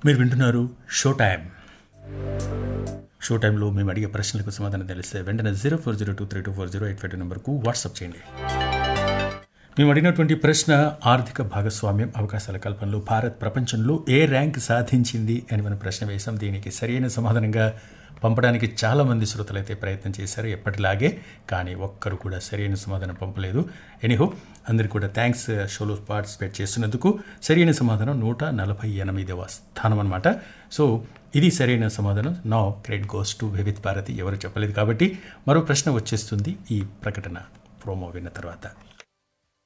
మీరు వింటున్నారు show time show టైంలో మేము అడిగే ప్రశ్నలకు సమాధానం తెలిస్తే వెంటనే zero four zero two three two four zero eight five two నెంబర్కు వాట్సాప్ చేయండి మేము అడిగినటువంటి ప్రశ్న ఆర్థిక భాగస్వామ్యం అవకాశాల కల్పనలో భారత్ ప్రపంచంలో ఏ ర్యాంక్ సాధించింది అని మనం ప్రశ్న వేశాం దీనికి సరైన సమాధానంగా పంపడానికి చాలామంది శ్రోతలైతే ప్రయత్నం చేశారు ఎప్పటిలాగే కానీ ఒక్కరు కూడా సరైన సమాధానం పంపలేదు ఎనీహో అందరికీ కూడా థ్యాంక్స్ షోలో పార్టిసిపేట్ చేస్తున్నందుకు సరైన సమాధానం నూట నలభై ఎనిమిదవ స్థానం అనమాట సో ఇది సరైన సమాధానం నా credit goes to Vividh Bharati ఎవరు చెప్పలేదు కాబట్టి మరో ప్రశ్న వచ్చేస్తుంది ఈ ప్రకటన ప్రోమో విన్న తర్వాత